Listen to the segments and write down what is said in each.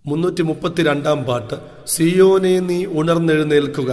മുന്നൂറ്റി മുപ്പത്തിരണ്ടാം പാട്ട് സിയോനെ നീ ഉണർന്നെഴുന്നേൽക്കുക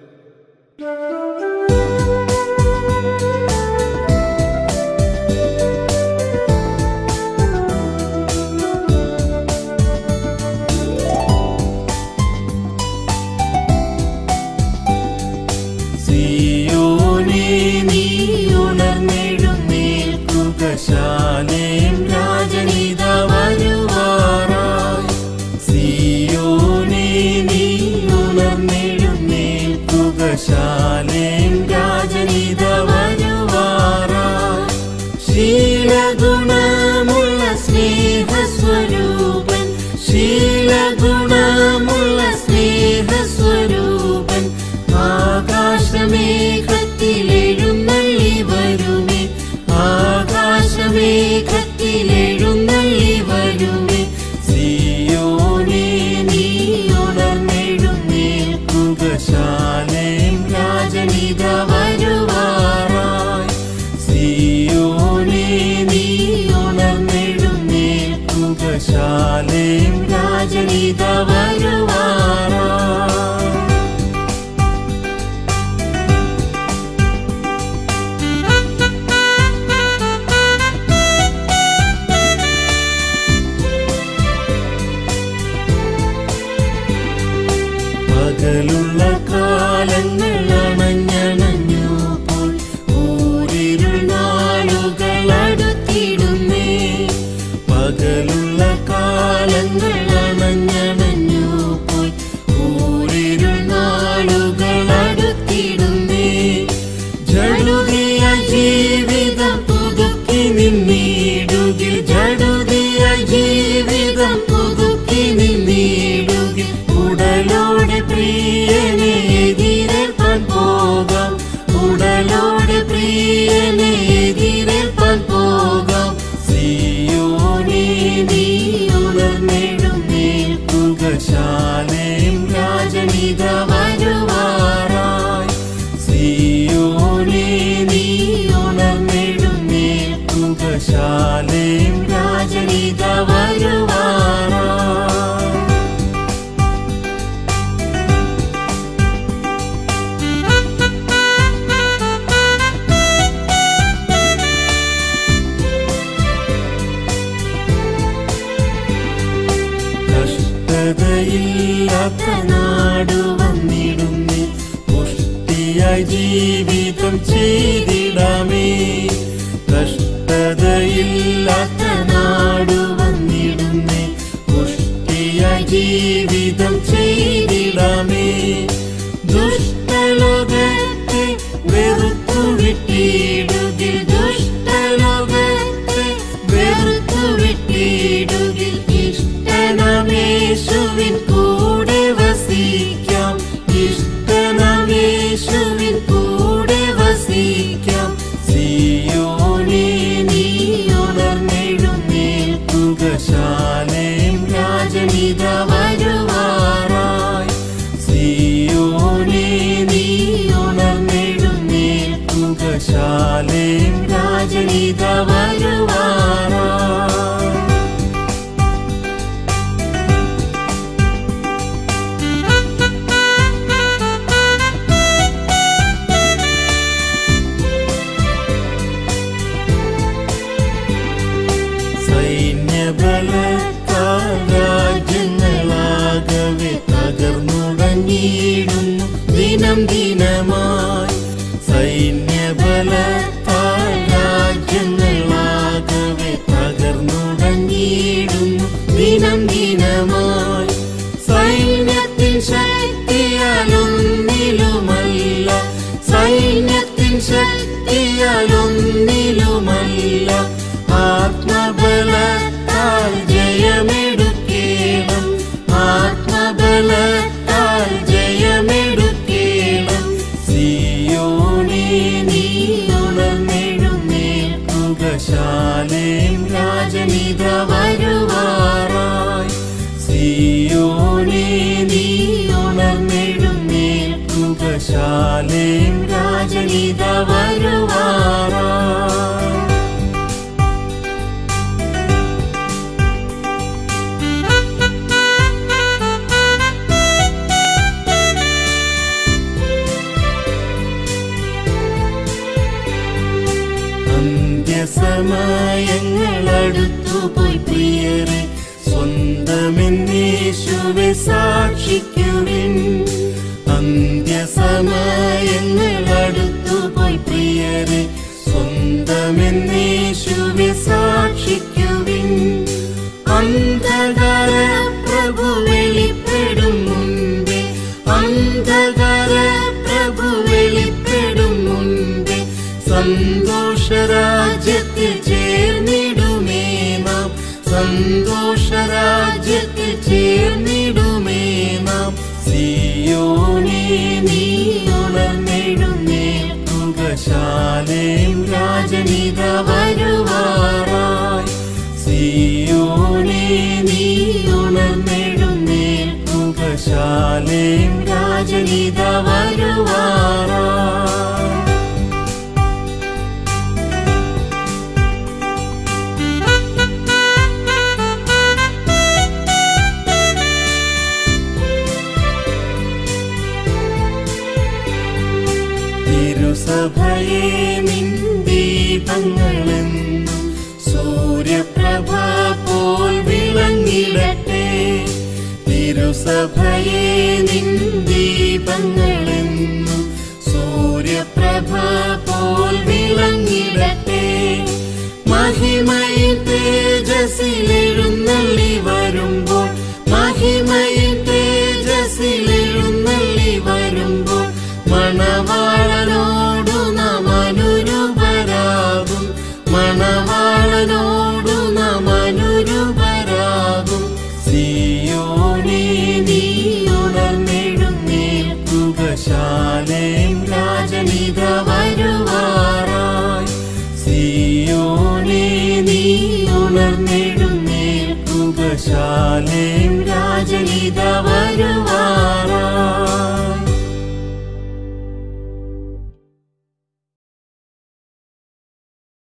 സിയോനേ നീ ഉണർന്നെഴുന്നേൽക്കുക ശാലേം രാജനിത വരുവാറായി സിയോനേ നീ ഉണർന്നെഴുന്നേൽക്കുക ശാലേം രാജനിത വരുവാറായി ശീലഗുണമുള്ള സ്നേഹസ്വരൂപൻ ശീലഗുണമുള്ള സ്നേഹസ്വരൂപൻ ആകാശമേഘത്തിലെഴുന്നള്ളി വരുമേ ആകാശമേഘത്തിലെഴുന്നള്ളി വരുമേ സിയോനേ നീ ഉണർന്നെഴുന്നേൽക്കുക ശാലേം രാജനിത വരുവാറായി സിയോനേ നീ ഉണർന്നെഴുന്നേൽക്കുക ശാലേം രാജനിത വരുവാറായി പകലുള്ള കാലങ്ങൾ അണഞ്ഞണഞ്ഞു പോയി ഊരിരുൾ നാളുകൾ അടുത്തിടുന്നേ പകലുള്ള കാലങ്ങൾ അണഞ്ഞണഞ്ഞു പോയി ഊരിരുൾ നാളുകൾ അടുത്തിടുന്നേ ജടുതിയ ജീവിതം പുതുക്കി നിന്നീടുകിൽ ജടുതിയ ജീവിതം പുതുക്കി നിന്നീടുകിൽ ഉടലോടെ പ്രിയനെ എതിരേൽപ്പാൻ പോകാം ഉടലോടെ പ്രിയനെ എതിരേൽപ്പാൻ പോകാം സിയോനേ നീ ഉണർന്നെഴുന്നേൽക്കുക ശാലേം രാജനിത വരുവാറായി സിയോനേ നീ ഉണർന്നെഴുന്നേൽക്കുക ശാലേം രാജനിത വരുവാറായി കഷ്ടതയില്ലാത്ത നാടു വന്നിടുന്നേ പുഷ്ടിയായി ജീവിതം ചെയ്തിടാമേ കഷ്ടതയില്ലാത്ത നാടു വന്നിടുന്നേ പുഷ്ടിയായി ജീവിതം ചെയ്തിടാമേ ദുഷ്ടലോകത്തെ വെറുത്തു വിട്ടിടുകിൽ ദുഷ്ടലോകത്തെ വെറുത്തു വിട്ടിടുകിൽ ഇഷ്ടനമേശുവിൻ കൂടെ വസിക്കാം ഇഷ്ടനമേശുവിൻ കൂടെ വസിക്കാം സിയോനേ നീ ഉണർന്നെഴുന്നേൽക്കുക ശാലേം രാജനിത വരുവാറായി സിയോനേ നീ ഉണർന്നെഴുന്നേൽക്കുക ശാലേം രാജനിത വരുവാറായി സൈന്യബലത്താൽ രാജ്യങ്ങളാകവെ തകർന്നുടങ്ങിയിടുന്നു ദിനം ദിനമായി സൈന്യബലത്താൽ രാജ്യങ്ങളാകവെ തകർന്നുടങ്ങിയിടുന്നു ദിനം ദിനമായി സൈന്യത്തിൻ ശക്തിയാലൊന്നിലുമല്ല സൈന്യത്തിൻ ശക്തിയാലൊന്നിലുമല്ല ആത്മബലത്താൽ ജയമെടുക്കേണം ആത്മബലത്താൽ ജയമെടുക്കേണം സിയോനേ നീ ഉണർന്നെഴുന്നേൽക്കുക ശാലേം രാജനിത വരുവാറായി സിയോനേ നീ ഉണർന്നെഴുന്നേൽക്കുക ശാലേം രാജനിത വരുവാറായി അടുത്തുപോയി പ്രിയരെ സ്വന്തമെന്നേശുവെ സാക്ഷിക്കുവിൻ അന്ത്യസമയങ്ങൾ അടുത്തുപോയി പ്രിയരെ സ്വന്തമെന്നേശുവെ സാക്ഷിക്കുവിൻ അന്ധകാര പ്രഭു വെളിപ്പെടും മുൻപേ അന്ധകാര പ്രഭു വെളിപ്പെടും മുൻപേ സന്തോഷരാജ്യത്തിൽ ചേർന്നിടുമേ നാം സന്തോഷരാജ്യത്തിൽ ചേർന്നിടുമേ നാം സിയോനെ നീ ഉണർന്നിടുന്നേൽക്കുക ശാലേം രാജനിത വരുവാറായി സിയോനെ നീ ഉണർന്നിടുന്നേൽക്കുക ശാലേം രാജനിത വരുവാറായി തിരുസഭയെ നിൻ ദീപങ്ങളെന്നും സൂര്യപ്രഭ പോൽ വിളങ്ങിടട്ടെ തിരുസഭയെ നിൻ ദീപങ്ങളെന്നും സൂര്യപ്രഭ പോൽ വിളങ്ങിടട്ടെ മഹിമയിൽ തേജസ്സിലെഴുന്നള്ളി വരുമ്പോൾ മഹിമയിൽ തേജസ്സിലെഴുന്നള്ളി വരുമ്പോൾ മണവാളനോടു നാം അനുരൂപരാകും മണവാളനോടു നാം അനുരൂപരാകും സിയോനെ നീ ഉണർന്നെഴുന്നേൽക്കുക ശാലേം രാജനിത വരുവാറായി സിയോനെ നീ ഉണർന്നെഴുന്നേൽക്കുക ശാലേം രാജനിത വരുവാറായി